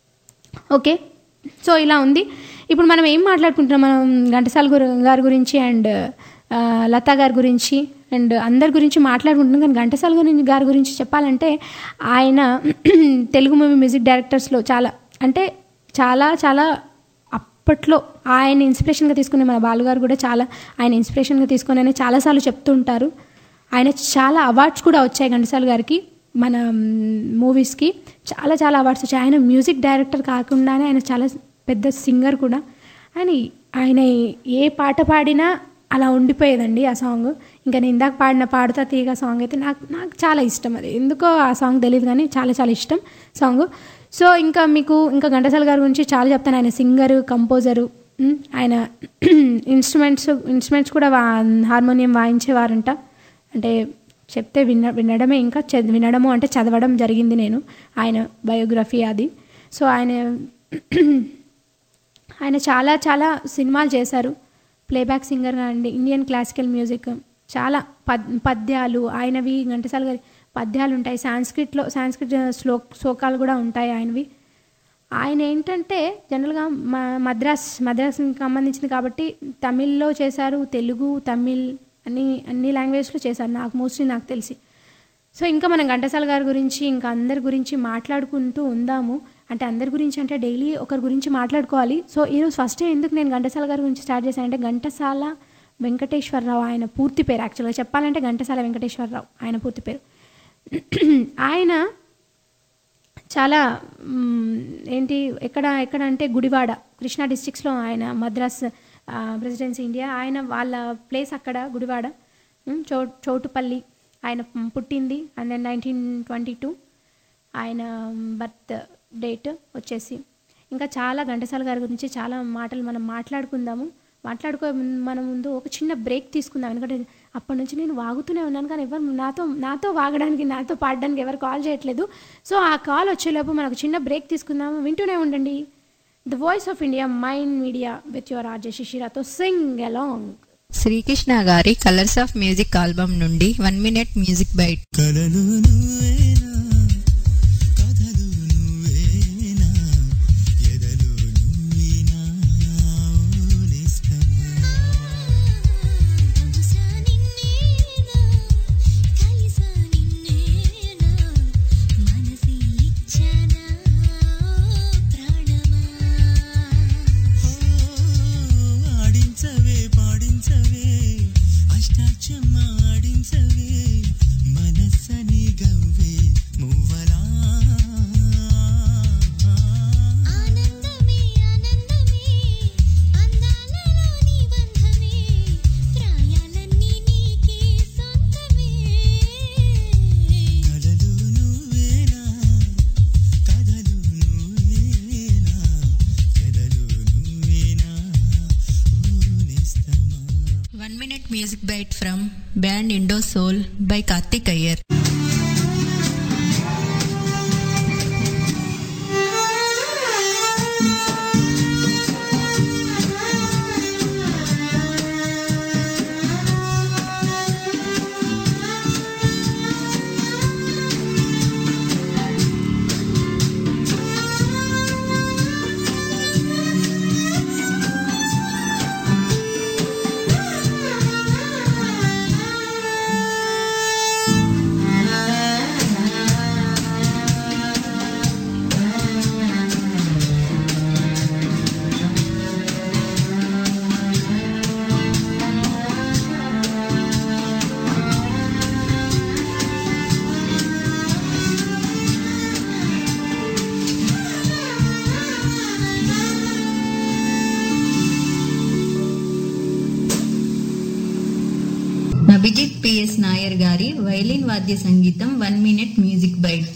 ఓకే సో ఇలా ఉంది ఇప్పుడు మనం ఏం మాట్లాడుకుంటున్నాం మనం ఘంటసాల గురు గారి గురించి అండ్ ఆ, లతా గారి గురించి అండ్ అందరి గురించి మాట్లాడుకుంటున్నాం కానీ ఘంటసాల గురించి గారి గురించి చెప్పాలంటే ఆయన తెలుగు మూవీ మ్యూజిక్ డైరెక్టర్స్లో చాలా అంటే చాలా చాలా అప్పట్లో ఆయన ఇన్స్పిరేషన్గా తీసుకునే మన బాలుగారు కూడా చాలా ఆయన ఇన్స్పిరేషన్గా తీసుకుని ఆయన చాలాసార్లు చెప్తుంటారు ఆయన చాలా అవార్డ్స్ కూడా వచ్చాయి ఘంటసాల గారికి మన మూవీస్కి చాలా చాలా అవార్డ్స్ వచ్చాయి ఆయన మ్యూజిక్ డైరెక్టర్ కాకుండానే ఆయన చాలా పెద్ద సింగర్ కూడా ఆయన ఆయన ఏ పాట పాడినా అలా ఉండిపోయేదండి ఆ సాంగ్ ఇంకా నేను ఇందాక పాడిన పాడుతా తీగ సాంగ్ అయితే నాకు నాకు చాలా ఇష్టం అది ఎందుకో ఆ సాంగ్ తెలియదు కానీ చాలా చాలా ఇష్టం సాంగ్ సో ఇంకా మీకు ఇంకా ఘంటసాల గారి గురించి చాలా చెప్తాను ఆయన సింగరు కంపోజరు ఉమ్, ఆయన ఇన్స్ట్రుమెంట్స్ ఇన్స్ట్రుమెంట్స్ కూడా వా హార్మోనియం వాయించేవారంట అంటే చెప్తే విన వినడమే ఇంకా చ వినడము అంటే చదవడం జరిగింది నేను ఆయన బయోగ్రఫీ అది సో ఆయన ఆయన చాలా చాలా సినిమాలు చేశారు ప్లేబ్యాక్ సింగర్గా అండి ఇండియన్ క్లాసికల్ మ్యూజిక్ చాలా పద్ పద్యాలు ఆయనవి ఘంటసాల గారి పద్యాలు ఉంటాయి సాంస్క్రిట్లో సాంస్క్రిట్ శ్లో శ్లోకాలు కూడా ఉంటాయి ఆయనవి ఆయన ఏంటంటే జనరల్గా మా మద్రాస్ మద్రాస్కి సంబంధించింది కాబట్టి తమిళ్లో చేశారు తెలుగు తమిళ్ అన్ని అన్ని లాంగ్వేజ్లో చేశారు నాకు మోస్ట్లీ నాకు తెలిసి సో ఇంకా మనం ఘంటసాల గారి గురించి ఇంకా అందరి గురించి మాట్లాడుకుంటూ ఉందాము అంటే అందరి గురించి అంటే డైలీ ఒకరి గురించి మాట్లాడుకోవాలి సో ఈరోజు ఫస్ట్ ఎందుకు నేను ఘంటసాల గారి గురించి స్టార్ట్ చేశాను అంటే ఘంటసాల వెంకటేశ్వరరావు ఆయన పూర్తి పేరు యాక్చువల్గా చెప్పాలంటే ఘంటసాల వెంకటేశ్వరరావు ఆయన పూర్తి పేరు ఆయన చాలా మ్, ఏంటి ఎక్కడ ఎక్కడ అంటే గుడివాడ కృష్ణా డిస్ట్రిక్ట్స్లో ఆయన మద్రాస్ ప్రెసిడెన్సీ ఇండియా ఆయన వాళ్ళ ప్లేస్ అక్కడ గుడివాడ మ్, చౌ చౌటుపల్లి ఆయన పుట్టింది అండ్ నైన్టీన్ ట్వంటీ టూ ఆయన బర్త్ డేట్ వచ్చేసి ఇంకా చాలా ఘంటసాల గారి గురించి చాలా మాటలు మనం మాట్లాడుకుందాము మాట్లాడుకో మన ముందు ఒక చిన్న బ్రేక్ తీసుకుందాం ఎందుకంటే అప్పటి నుంచి నేను వాగుతూనే ఉన్నాను కానీ ఎవరు నాతో నాతో వాగడానికి నాతో పాడడానికి ఎవరు కాల్ చేయట్లేదు సో ఆ కాల్ వచ్చేలోపు మనకు చిన్న బ్రేక్ తీసుకుందాము వింటూనే ఉండండి the voice of India mind media with your RJ శిశిరాతో సింగ్ అలాంగ్ శ్రీకృష్ణ గారి కలర్స్ ఆఫ్ మ్యూజిక్ ఆల్బమ్ నుండి వన్ మినిట్ మ్యూజిక్ బైట్ కలలు నువ్వేనా కథలు నువ్వేనా ఎదలు నువ్వేనా ఓ నిస్తమా ఆడించవే పాడించవే అష్టాచమ్మ ఆడించవే మనస్సని గవ్వే మువ్వలా కలలు నువ్వేనా కథలు నువ్వేనా ఎదలు నువ్వేనా ఓ నిస్తమా one minute music bite from band Indo Soul by Karthik Iyer కలలు నాయర్ గారి వైలిన్ వాద్య సంగీతం వన్ మినిట్ మ్యూజిక్ బైట్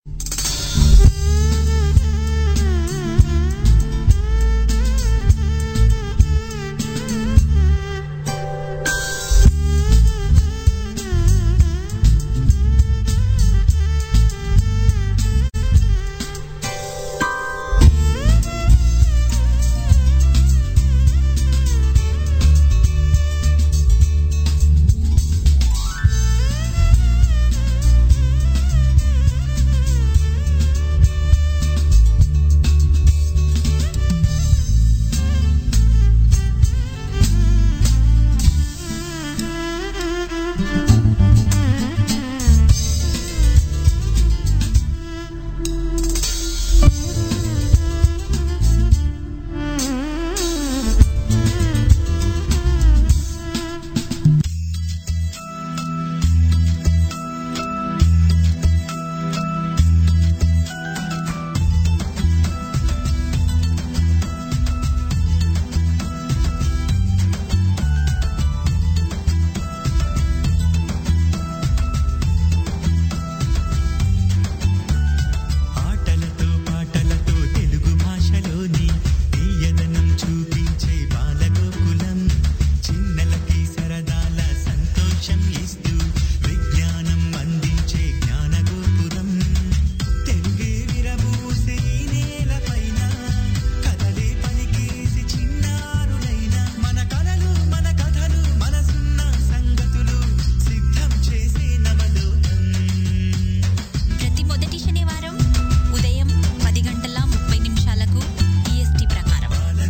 ఆటలతో పాటలతో తెలుగు భాషలోని తీయదనం చూపించే బాలగోకులం చిన్నలకి సరదాల సంతోషం ఇస్తూ విజ్ఞానం అందించే జ్ఞానగోపురం తెలుగే విరబూసే ఈ నేలపైన కథలే పలికేసి చిన్నారులైన మన కలలు మన కథలు మనసున్న సంగతులు సిద్ధం చేసే నవలోకం ప్రతి మొదటి శనివారం ఉదయం పది గంటల ముప్పై నిమిషాలకు ఈఎస్టీ ప్రకారం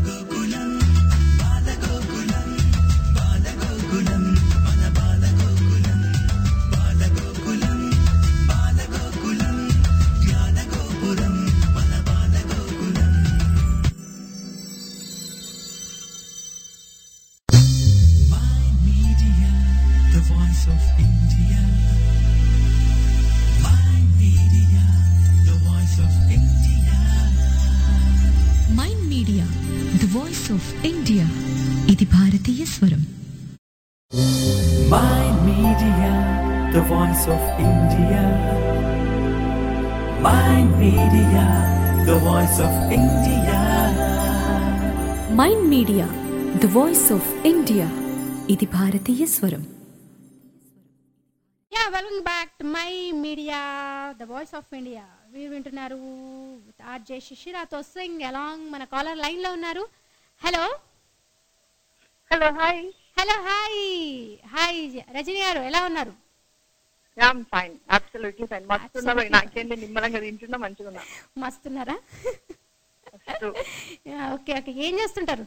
Media, the voice of India. My media, the voice of India. Mind media the voice of India ఇది భారతీయ స్వరం My media, the voice of India. My media, the voice of India. Mind media the voice of India ఇది భారతీయ స్వరం yeah welcome back to my media the voice of India మీరు వింటున్నారు ఆర్జే శిశిరాతో సింగ్ అలాంగ్ మన కాలర్ లైన్ లో ఉన్నారు hello hello hi hello hi hi Rajani గారు ఎలా ఉన్నారు యామ్ ఫైన్ అబ్సల్యూట్లీ ఫైన్ మస్తున్నా Absolutely నాకేంటి నిమ్మలంగా తింటున్నా మంచిగా ఉన్నా మస్తున్నారా మస్తు. ఓకే ఓకే ఏం చేస్తుంటారు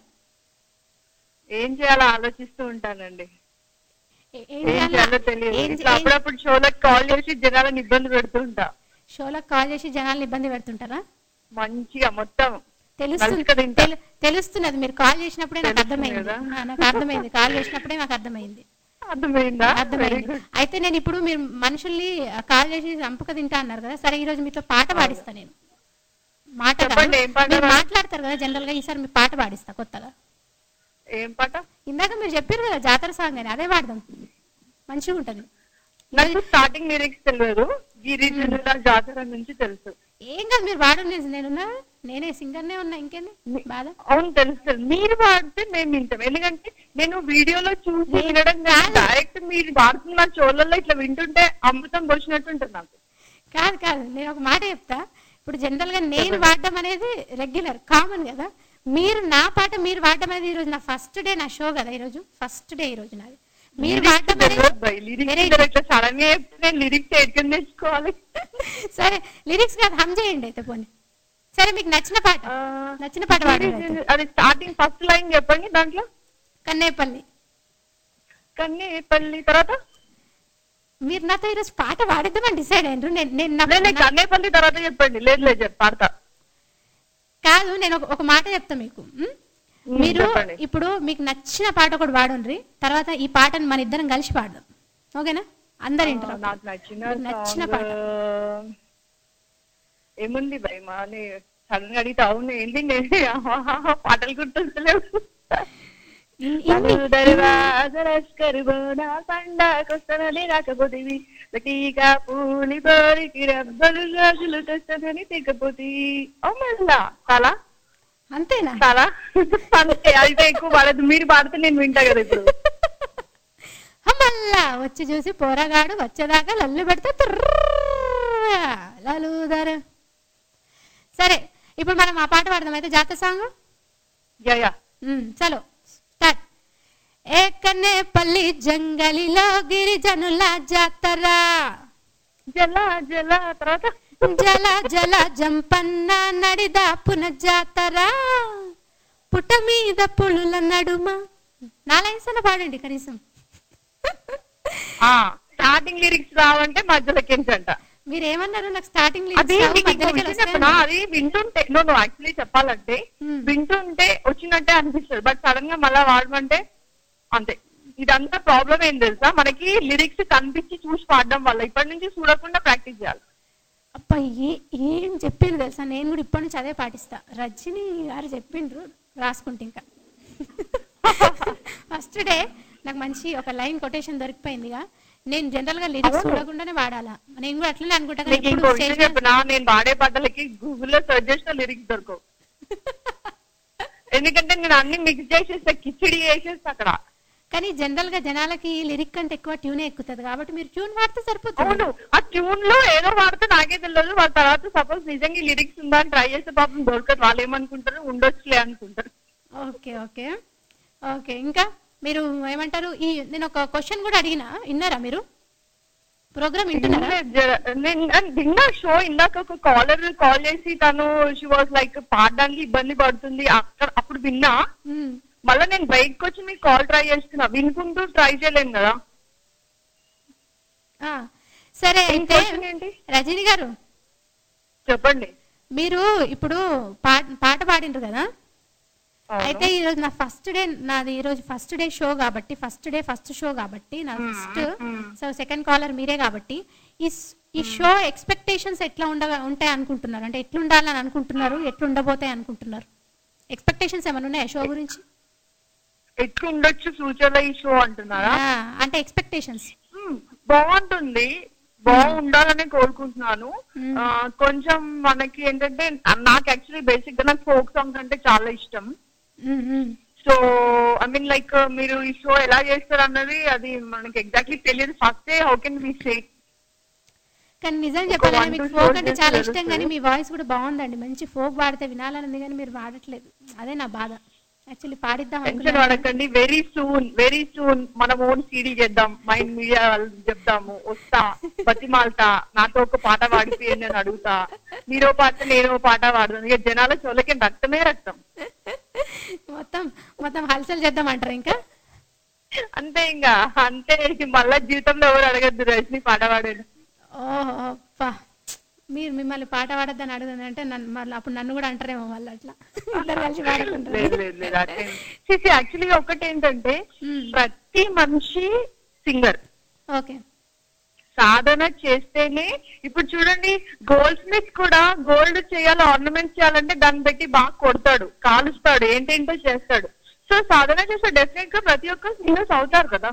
ఏం చేయాలో ఆలోచిస్తూ ఉంటానండి ఏ- ఏం ఏం చేయాలో- చేయాలో తెలియదు ఏం- ఇట్లా ఏం- అప్పుడప్పుడు షోలకు కాల్ చేసి జనాలను ఇబ్బంది పెడుతూ ఉంటా షోలకు కాల్ చేసి జనాల్ని ఇబ్బంది పెడుతుంటారా మంచిగా మొత్తం తెలుస్తుంది నలుసుక తింటా. తెలు- తెలుస్తున్నది మీరు కాల్ చేసినప్పుడే నాకు తెలుస్తుంది అర్థమైంది కదా? ఆ, నాకు అర్థమైంది కాల్ చేసినప్పుడే నాకు అర్థమైంది అర్థమైందా వెరీ అర్థమైంది గుడ్ అయితే నేను ఇప్పుడు మీరు మనుషుల్ని కాల్ చేసి చంపక తింటా అన్నారు కదా సరే ఈ రోజు మీతో పాట పాడిస్తా నేను మాట కాదు. చెప్పండి, ఏం పాట మీరు పాడాలి? మాట్లాడతారు కదా జనరల్ గా ఈసారి మీ పాట పాడిస్తా కొత్తగా ఏం పాట ఇందాక మీరు చెప్పారు కదా జాతర సాంగ్ అని అదే పాడదాం మంచిగా ఉంటది నాకు స్టార్టింగ్ లిరిక్స్ తెలియదు గిరిజనుల జాతర నుంచి తెలుసు ఏం కాదు మీరు పాడండి నేనున్నా నేనే సింగర్నే ఉన్నా ఇంకేంది బాధ అవును తెలుసు తెలుసు. మీరు పాడితే మేము వింటాం ఎందుకంటే నేను వీడియోలో చూసి నేను- వినడం కాదు. డైరెక్ట్ మీరు పాడుతున్న చోళ్ళల్లో ఇట్లా వింటుంటే అమృతం పోసినట్టు ఉంటుంది నాకు కాదు కాదు నేను ఒక మాట చెప్తా ఇప్పుడు జనరల్ గా నేను వాడడం అనేది రెగ్యులర్ కామన్ కదా మీరు నా పాట మీరు వాడడం అనేది ఈ రోజు నా ఫస్ట్ డే నా షో కదా ఈ రోజు ఫస్ట్ డే ఈ రోజు నాది మీరు వాడడం అనేది లిరిక్స్ Variety. ఇట్లా సడన్ గా చెప్తే నేను లిరిక్స్ ఎక్కడ నేర్చుకోవాలి సరే లిరిక్స్ కాదు హమ్ చేయండి అయితే పోనీ సరే మీకు నచ్చిన పాట ఆ, నచ్చిన పాట పాడండి అయితే. అది స్టార్టింగ్ ఫస్ట్ లైన్ చెప్పండి దాంట్లో కన్నేపల్లి కన్నేపల్లి తర్వాత మీరు నాతో ఈరోజు పాట పాడిద్దామని డిసైడ్ అయ్యారు నేను నేను నా- లేదు లేదు, కన్నేపల్లి తర్వాత చెప్పండి లేదు లేదు చెప్పి పాడతా కాదు నేను ఒక- ఒక మాట చెప్తా మీకు ఉం? ఉం, మీరు చెప్పండి. ఇప్పుడు మీకు నచ్చిన పాట ఒకటి పాడండి తర్వాత ఈ పాటను మన ఇద్దరం కలిసి పాడదాం ఓకేనా అందరు ఆ, వింటారు నాకు నచ్చిన మీకు నచ్చిన song, పాట ఏముంది భయ్ మా సడన్ గా అడిగితే అవును ఏంటి నేను పాటలు గుర్తొస్తలేవు దర్వాజలస్కరు బోనా పండాకొస్తానని రాకపోతేవి టీకా పూలి బోరికి రబ్బలు గాజులు తెస్తానని తెగపోతే మళ్ళా చాలా అంతేనా చాలా అంతే అయితే ఎక్కువ పాడదు మీరు పాడితే నేను వింటా కదా ఇప్పుడు మళ్ళా వచ్చి చూసి పోరగాడు వచ్చేదాకా లల్లు పెడితే తుర్రా, లలుదరు సరే ఇప్పుడు మనం ఆ పాట పాడదాం అయితే జాతర సాంగ్ యా యా చలో స్టార్ట్ ఏకనేపల్లి జంగలిలో గిరిజనుల జాతర జల జల తర్వాత జల జల జంపన్న నడిదాపున జాతర పుట్ట మీద పులుల నడుమ నాలైసన పాడండి కనీసం స్టార్టింగ్ లిరిక్స్ రావంటే మధ్యలో కించంట మీరు ఏమన్నారు నాకు స్టార్టింగ్ అది మీకు ఇంకో విషయం చెప్పనా అది వింటుంటే నో నో యాక్చువల్లీ చెప్పాలంటే వింటుంటే వచ్చినట్టే అనిపిస్తుంది బట్ సడన్ గా మళ్ళా వాడమంటే అంతే ఇదంతా ప్రాబ్లం ఏం తెలుసా మనకి లిరిక్స్ కనిపించి చూసి పాడడం వల్ల ఇప్పటి నుంచి చూడకుండా ప్రాక్టీస్ చేయాలి అబ్బా ఏ- ఏం చెప్పిండ్రు తెలుసా నేను కూడా ఇప్పటి నుంచి అదే పాటిస్తా రజని గారు చెప్పిండ్రు రాసుకుంటే ఇంకా ఫస్ట్ డే నాకు మంచి ఒక లైన్ కొటేషన్ దొరికిపోయిందిగా నేను జనరల్ గా లిరిక్స్ అవును. చూడకుండానే వాడాలా నేను కూడా అట్లనే అనుకుంటా కానీ నీకు ఇంకో ఎప్పుడు విషయం stage మీద- చెప్పినా నేను వాడే పాటలకి గూగుల్లో సెర్చ్ చేసిన లిరిక్స్ దొరకవు ఎందుకంటే నేను అన్ని మిక్స్ చేసేస్తా కిచిడి వేసేస్తా అక్కడ కానీ జనరల్ గా జనాలకి లిరిక్ కంటే ఎక్కువ ట్యూనే ఎక్కుతుంది కాబట్టి మీరు ట్యూన్ వాడితే సరిపోతుంది అవును ఆ ట్యూన్ లో ఏదో వాడితే నాకే తెలియదు వాళ్ళ తర్వాత సపోజ్ నిజంగా లిరిక్స్ ఉందా అని ట్రై చేస్తే పాపం దొరకదు వాళ్ళు ఏమనుకుంటారు ఉండొచ్చులే అనుకుంటారు ఓకే ఓకే ఓకే ఇంకా మీరు ఏమంటారు ఈ నేను ఒక క్వశ్చన్ కూడా అడిగినా విన్నారా మీరు ప్రోగ్రామ్ వింటున్నారా నేను నేను విన్నా షో ఇందాక ఒక కాలర్ కాల్ చేసి తను షీ వాజ్ లైక్ పాడడానికి ఇబ్బంది పడుతుంది అక్కడ అప్పుడు విన్నా మళ్ళీ నేను బయటకు వచ్చి మీకు కాల్ ట్రై చేస్తున్నా వినుకుంటూ ట్రై చేయలేను కదా ఆ, సరే అయితే question ఏంటి? రజనీ గారు చెప్పండి మీరు ఇప్పుడు పా- పాట పాడిండ్రు కదా అయితే ఈ రోజు నా ఫస్ట్ డే నాది ఈ రోజు ఫస్ట్ డే షో కాబట్టి ఫస్ట్ డే ఫస్ట్ షో కాబట్టి నా ఫస్ట్ సో సెకండ్ కాలర్ మీరే కాబట్టి ఈ స్- ఈ షో ఎక్స్పెక్టేషన్స్ ఎట్లా ఉండ ఉంటాయి అనుకుంటున్నారు అంటే ఎట్లా ఉండాలని అనుకుంటున్నారు ఎట్లా ఉండబోతాయి అనుకుంటున్నారు ఎక్స్పెక్టేషన్స్ ఏమైనా ఉన్నాయా షో గురించి ఎట్లా ఉండొచ్చు ఫ్యూచర్ లో ఈ షో అంటున్నారా ఆ, అంటే ఎక్స్పెక్టేషన్స్ బాగుంటుంది బాగుండాలని కోరుకుంటున్నాను ఆ, కొంచెం మనకి ఏంటంటే నాకు యాక్చువల్లీ బేసిక్ గా నాకు ఫోక్ సాంగ్స్ అంటే చాలా ఇష్టం సో ఐ మీన్ లైక్ మీరు ఈ షో ఎలా చేస్తారు అన్నది అది మనకి ఎగ్జాక్ట్లీ తెలియదు first day how can we say కానీ నిజం ఒక చెప్పాలంటే one మీకు to ఫోక్ four అంటే days చాలా తెలుస్తుంది. ఇష్టం కానీ మీ వాయిస్ కూడా బాగుందండి మంచి ఫోక్ పాడితే వినాలని ఉంది కానీ మీరు పాడట్లేదు అదే నా బాధ యాక్చువల్లీ పాడిద్దాం టెన్షన్ అనుకున్నాను పడకండి వెరీ సూన్ వెరీ సూన్ మనం ఓన్ సీడీ చేద్దాం మైండ్ మీడియా వాళ్ళకి చెప్తాము వస్తా బతిమాలతా నాతో ఒక పాట పాడిపోయింది అని అడుగుతా మీరో పాట నేనో పాట పాడదాం ఇక జనాల చోలకి రక్తమే రక్తం మొత్తం మొత్తం హల్చల్ చేద్దాం అంటారు ఇంకా అంతే ఇంకా అంతే మళ్ళా జీవితంలో ఎవరు అడగద్దు రజని పాట పాడాడు ఓహో అబ్బా మీరు మిమ్మల్ని పాట పాడద్దని అడుగుతుంది అంటే నన్ను మళ్ళీ అప్పుడు నన్ను కూడా అంటారేమో వాళ్ళు అట్లా ఇద్దరు కలిసి లేదు పాడుకుంటారు లేదు లేదు అట్లే యాక్చువల్లీ ఒకటి ఏంటంటే ప్రతి మనిషి సింగర్ ఓకే సాధన చేస్తేనే ఇప్పుడు చూడండి గోల్డ్ స్మిత్ కూడా గోల్డ్ చేయాలి ఆర్నమెంట్స్ చేయాలంటే దాన్ని బట్టి బాగా కొడతాడు కాలుస్తాడు ఏంటేంటో చేస్తాడు సో సాధన చేస్తే డెఫినెట్ గా ప్రతి ఒక్కరు సింగర్స్ అవుతారు కదా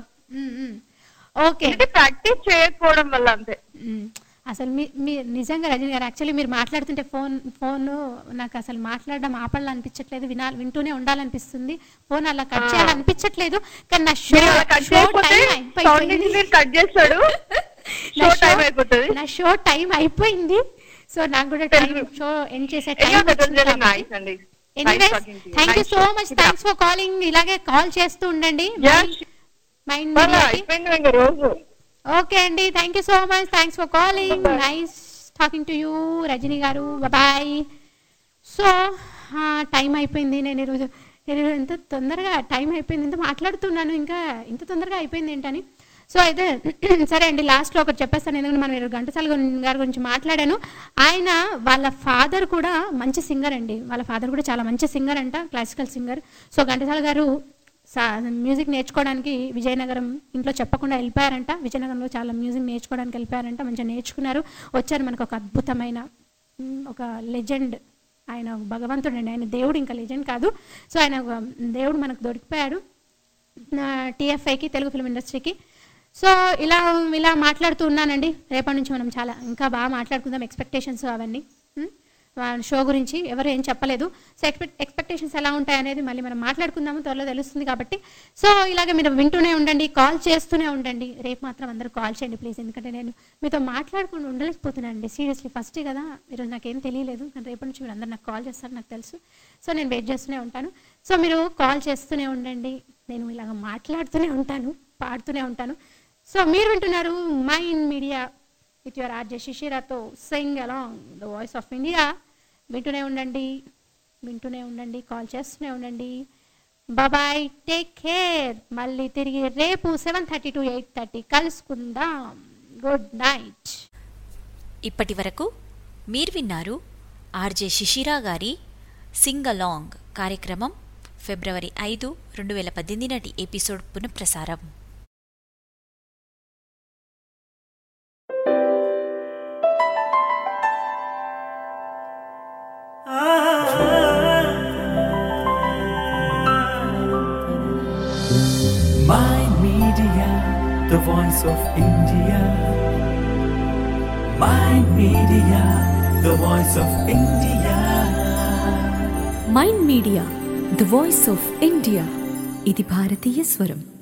ఓకే ప్రాక్టీస్ చేయకపోవడం వల్ల అంతే మ్మ్. అసలు మీ మీ నిజంగా రజనీ గారు యాక్చువల్లీ మీరు మాట్లాడుతుంటే ఫోన్ ఫోన్ నాకు అసలు మాట్లాడడం ఆపాలనిపించట్లేదు వినాలి వింటూనే ఉండాలనిపిస్తుంది ఫోన్ అలా కట్ చేయాలనిపించట్లేదు కానీ నా షో మీరు అలా cut షో చేయకపోతే టైం sound engineer cut చేస్తాడు. నా Show time అయిపోతది. నా షో టైం అయిపోయింది సో నాకు కూడా టైం షో ఎండ్ చేసే Anyhow, time that was really nice అండి. Nice anyways talking to you. Thank you Nice so show. Much Keep it thanks for calling ఇలాగే కాల్ చేస్తూ ఉండండి Yeah. మైండ్ వాళ్ళ అయిపోయింది ఇంకా రోజు ఓకే అండి thank you so much thanks for calling nice talking to you Rajani గారు బాయ్ సో టైం అయిపోయింది నేను ఈరోజు నేను ఈరోజు ఎంత తొందరగా టైం అయిపోయింది ఇంత మాట్లాడుతున్నాను ఇంకా ఇంత తొందరగా అయిపోయింది ఏంటని సో అయితే సరే అండి లాస్ట్లో ఒకటి చెప్పేస్తాను ఎందుకంటే మనం ఈరోజు ఘంటసాల గురి- గారి గురించి మాట్లాడాను ఆయన వాళ్ళ ఫాదర్ కూడా మంచి సింగర్ అండి వాళ్ళ ఫాదర్ కూడా చాలా మంచి సింగర్ అంట క్లాసికల్ సింగర్ సో ఘంటసాల గారు సా- మ్యూజిక్ నేర్చుకోవడానికి విజయనగరం ఇంట్లో చెప్పకుండా వెళ్ళిపోయారంట విజయనగరంలో చాలా మ్యూజిక్ నేర్చుకోవడానికి వెళ్ళిపోయారంట మంచిగా నేర్చుకున్నారు వచ్చారు మనకు ఒక అద్భుతమైన మ్, ఒక లెజెండ్ ఆయన భగవంతుడు అండి ఆయన దేవుడు ఇంకా లెజెండ్ కాదు సో ఆయన ఒక దేవుడు మనకు దొరికిపోయాడు టీఎఫ్ఐకి తెలుగు ఫిల్మ్ ఇండస్ట్రీకి సో ఇలా ఇలా మాట్లాడుతూ ఉన్నానండి రేపటి నుంచి మనం చాలా ఇంకా బాగా మాట్లాడుకుందాం ఎక్స్పెక్టేషన్స్ అవన్నీ ఉం? ఆ షో గురించి ఎవరు ఏం చెప్పలేదు సో ఎక్స్పెక్ట్ ఎక్స్పెక్టేషన్స్ ఎలా ఉంటాయి అనేది మళ్ళీ మనం మాట్లాడుకుందాము త్వరలో తెలుస్తుంది కాబట్టి సో ఇలాగ మీరు వింటూనే ఉండండి కాల్ చేస్తూనే ఉండండి రేపు మాత్రం అందరూ కాల్ చేయండి ప్లీజ్ ఎందుకంటే నేను మీతో మాట్లాడుకుంటూ ఉండలేకపోతున్నాను అండి సీరియస్లీ ఫస్ట్ కదా ఈరోజు నాకేం తెలియలేదు కానీ రేపటి నుంచి మీరు అందరు నాకు కాల్ చేస్తారు నాకు తెలుసు సో నేను వెయిట్ చేస్తూనే ఉంటాను సో మీరు కాల్ చేస్తూనే ఉండండి నేను ఇలాగ మాట్లాడుతూనే ఉంటాను పాడుతూనే ఉంటాను సో మీరు వింటున్నారు mind media with your RJ శిశిరాతో sing along the voice of India వింటూనే ఉండండి వింటూనే ఉండండి కాల్ చేస్తూనే ఉండండి బాబాయ్ టేక్ కేర్ మళ్ళీ తిరిగి రేపు seven thirty to eight thirty కలుసుకుందాం గుడ్ నైట్ ఇప్పటి వరకు మీరు విన్నారు ఆర్జే శిశిరా గారి సింగ్ అలాంగ్ కార్యక్రమం ఫిబ్రవరి ఐదు రెండు వేల పద్దెనిమిది నాటి ఎపిసోడ్ పునఃప్రసారం My Media, the voice of India. My Media, the voice of India. Mind media the voice of India ఇది భారతీయ స్వరం